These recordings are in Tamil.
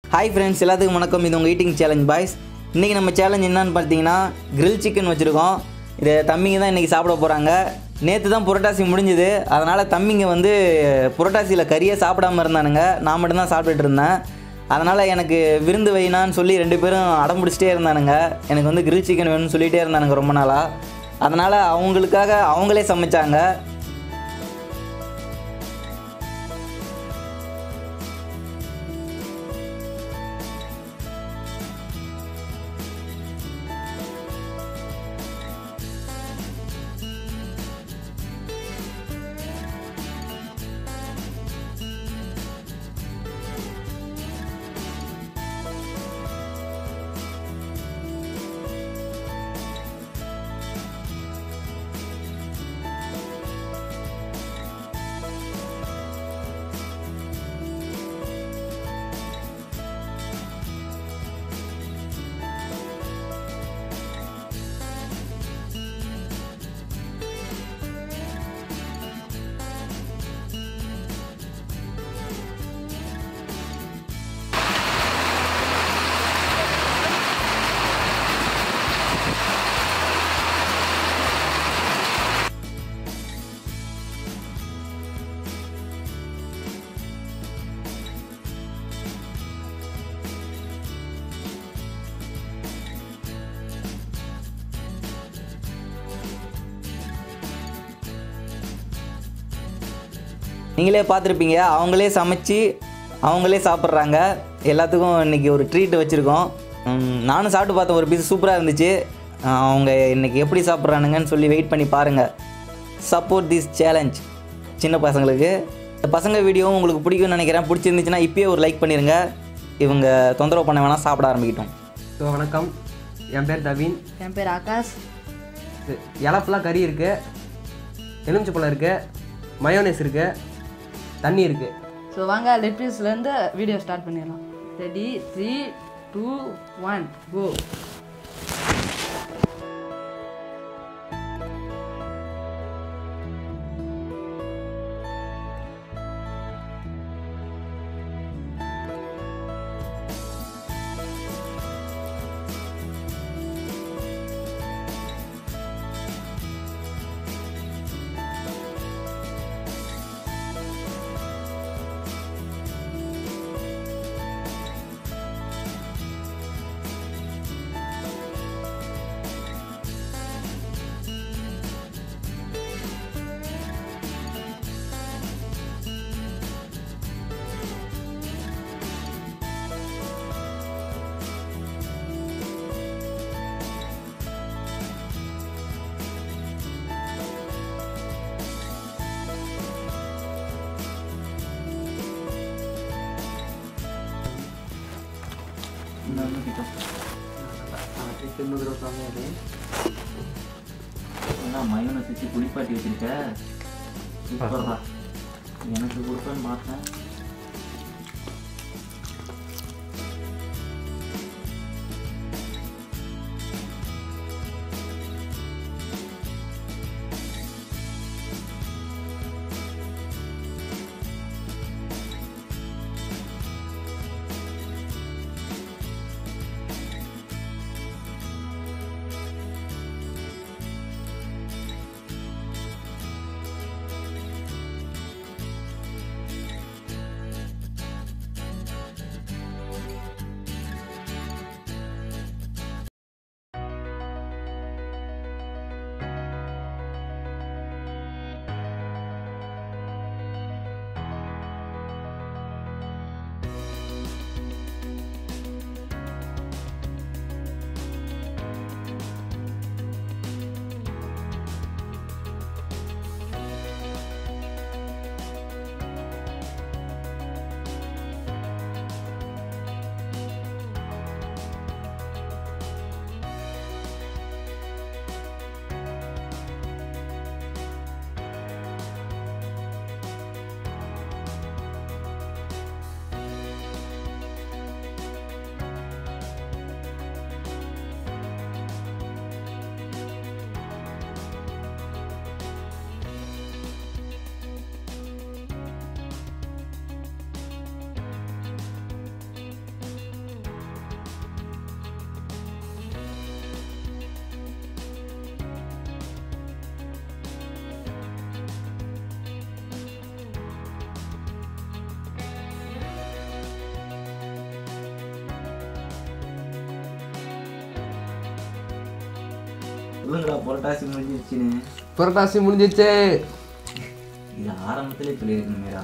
ஹாய் ஃப்ரெண்ட்ஸ் எல்லாத்துக்கும் வணக்கம் இது உங்கள் ஈட்டிங் சேலஞ்ச் பாய்ஸ் இன்றைக்கி நம்ம சேலஞ்ச் என்னன்னு பார்த்தீங்கன்னா கிரில் சிக்கன் வச்சுருக்கோம் இதை தம்பிங்க தான் இன்றைக்கி சாப்பிட போகிறாங்க நேற்று தான் புரட்டாசி முடிஞ்சுது அதனால் தம்பிங்க வந்து புரட்டாசியில் கறியே சாப்பிடாம இருந்தானுங்க நான் மட்டும்தான் சாப்பிட்டுட்டு இருந்தேன் அதனால் எனக்கு விருந்து வைனான்னு சொல்லி ரெண்டு பேரும் அடம் பிடிச்சிட்டே இருந்தானுங்க எனக்கு வந்து கிரில் சிக்கன் வேணும்னு சொல்லிகிட்டே இருந்தானுங்க ரொம்ப நாளாக அதனால் அவங்களுக்காக அவங்களே சமைச்சாங்க நீங்களே பார்த்துருப்பீங்க அவங்களே சமைச்சு அவங்களே சாப்பிட்றாங்க எல்லாத்துக்கும் இன்றைக்கி ஒரு ட்ரீட் வச்சுருக்கோம் உம், நானும் சாப்பிட்டு பார்த்தேன் ஒரு பீஸ் சூப்பராக இருந்துச்சு அஹ் அவங்க இன்றைக்கி எப்படி சாப்பிட்றானுங்கன்னு சொல்லி வெயிட் பண்ணி பாருங்கள் சப்போர்ட் திஸ் சேலஞ்ச் சின்ன பசங்களுக்கு இந்த பசங்க வீடியோவும் உங்களுக்கு பிடிக்கும்னு நினைக்கிறேன் பிடிச்சிருந்துச்சுன்னா இப்பயே ஒரு லைக் பண்ணிடுங்க இவங்க தொந்தரவு பண்ண வேணாம் சாப்பிட ஆரம்பிக்கட்டும் ஸோ வணக்கம் என் பேர் தவீன் என் பேர் ஆகாஷ் இது இலை ஃபுல்லாக கறி இருக்குது எலுமிச்சப்பழம் இருக்குது மயோனேஸ் இருக்குது தண்ணி இருக்குது ஸோ வாங்க லெட்ரிஸ்லேருந்து வீடியோ ஸ்டார்ட் பண்ணிடலாம் ready three two one go மயோனை சுற்றி குளிப்பாட்டி வச்சிருக்க சூப்பர்டா எனக்கு கொடுப்பேன்னு பார்த்தேன் சொல்லுங்கடா புரட்டாசி முடிஞ்சிருச்சுன்னு புரட்டாசி முடிஞ்சிச்சு இது ஆரம்பத்திலே சொல்லியிருக்கணுமேடா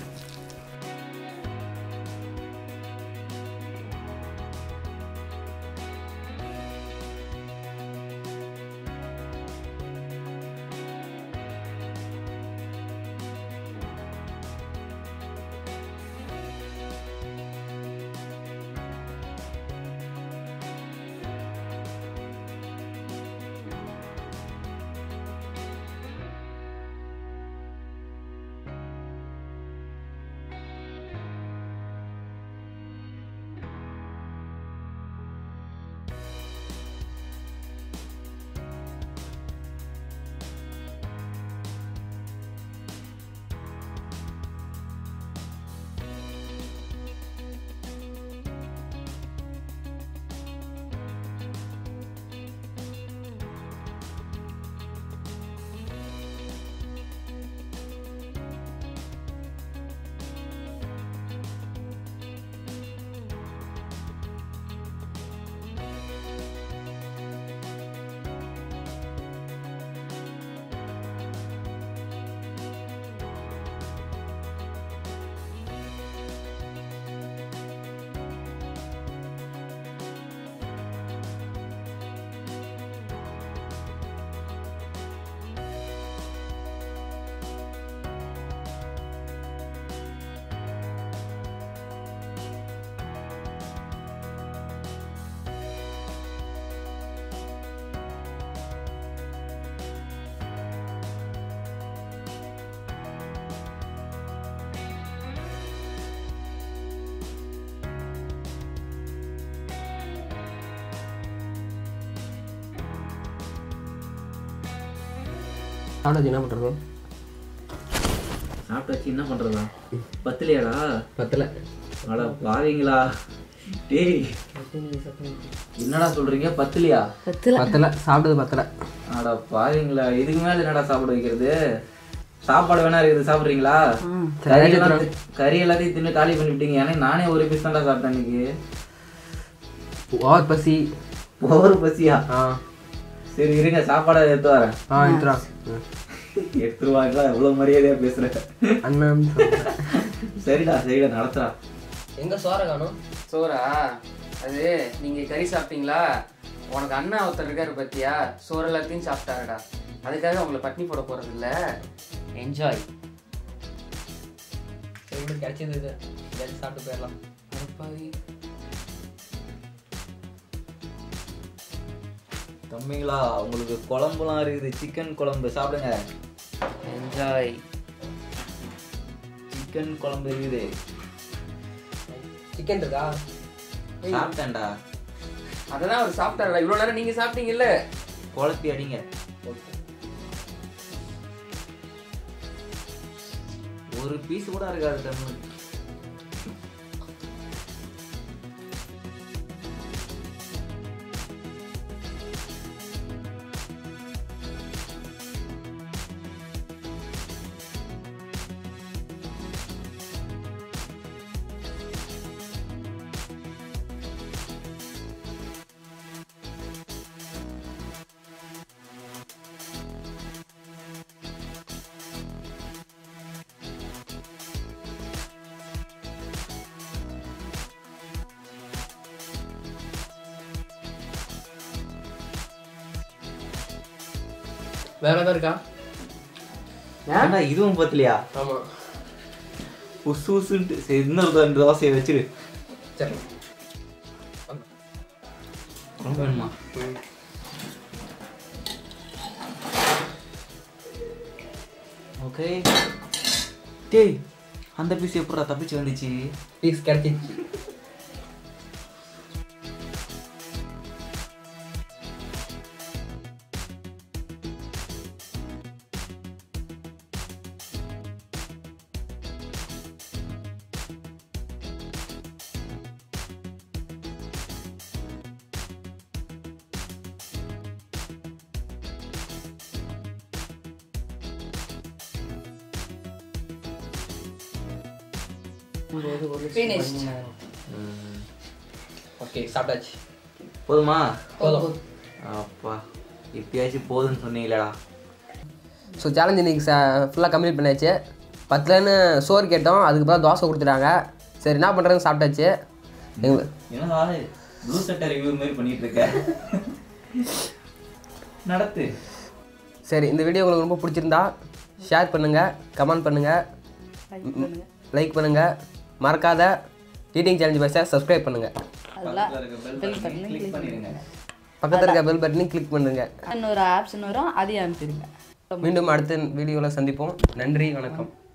சாப்பிடாச்சு என்ன பண்ணுறது சாப்பிட்டாச்சு என்ன பண்றதா பத்துலையாடா பத்தில் அட பாவீங்களா டேய் என்னடா சொல்றீங்க பத்துலையா பத்தில் பத்தில் சாப்பிட்டது பத்தில் அட பாவீங்களா இதுக்கு மேல என்னடா சாப்பிட வைக்கிறது சாப்பாடு வேணா இருக்குது சாப்பிட்றீங்களா கறி எல்லாம் தி- கறி எல்லாத்தையும் தின்னு காலி பண்ணிவிட்டீங்க ஏன்னா நானே ஒரு பீஸ் தான்டா சாப்பிட்டேன் இன்னைக்கு ஓவர் பசி ஒரு பசியா ஆ சரி இருங்க சாப்பாடை எடுத்து வரேன் ஆ எடுத்துடா எடுத்துருவாங்களா எவ்வளவு மரியாதையா பேசுறேன் அண்ணன் சரிடா சரிடா நடத்துறா எங்கே சோற காணும் சோறா அது நீங்க கறி சாப்பிட்டீங்களா உனக்கு அண்ணா ஒருத்தர் இருக்காரு பத்தியா சோறு எல்லாத்தையும் சாப்பிட்டாருடா அதுக்காக உங்களை பட்னி போட போறது இல்ல என்ஜாய் கிடைச்சது இது இதாச்சும் சாப்பிட்டு போயிடலாம் தம்பிங்களா உங்களுக்கு குழம்புலாம் இருக்குது சிக்கன் குழம்பு சாப்பிடுங்க என்ஜாய் சிக்கன் குழம்பு இருக்குது சிக்கன் இருக்கா சாப்பிட்டேன்டா அததான் அவர் சாப்பிட்டாருடா இவ்வளவு நேரம் நீங்க சாப்பிட்டீங்கல்ல குழப்பி அடிங்க ஒரு பீஸ் கூட இருக்காது தமிழ் வேற ஏதாவது இருக்கா ஏன்டா இதுவும் பத்தலையா ஆமாம் உசு உசுன்ட்டு சரி இன்னொரு ரெண்டு தோசையை வச்சிரு சரி குழம்பு வேணுமா ஓகே டேய் அந்த பீஸ் எப்படா தப்பிச்சு வந்துச்சு பீஸ் கிடைச்சிச்சு ஓகே சாப்பிட்டாச்சு போதுமா போதும் அப்பா எப்பயாச்சும் போதுன்னு சொன்னீங்களேடா ஸோ சேலஞ்ச் இன்னைக்கு ஃபுல்லாக கம்ப்ளீட் பண்ணியாச்சு பத்துலன்னு சோறு கேட்டோம் அதுக்கு பதிலா தோசை கொடுத்துட்டாங்க சரி என்ன பண்ணுறதுன்னு சாப்பிட்டாச்சு எங்க என்னடா ப்ளூ சட்டை ரிவ்யூ மாதிரி பண்ணிட்டு இருக்க நடத்து சரி இந்த வீடியோ உங்களுக்கு ரொம்ப பிடிச்சிருந்தா ஷேர் பண்ணுங்கள் கமெண்ட் பண்ணுங்கள் லைக் பண்ணுங்கள் மறக்காத டீட்டிங் சேலஞ்ச் பஸ்ஸை சப்ஸ்கிரைப் பண்ணுங்கள் அதெல்லாம் பெல் பட்டன் கிளிக் பண்ணிடுங்க பக்கத்தில் இருக்க பெல் பட்டனையும் கிளிக் பண்ணுங்க இன்னொரு ஆப்ஸ் வரும் அதையும் அனுப்பிடுங்க மீண்டும் அடுத்த வீடியோவில் சந்திப்போம் நன்றி வணக்கம்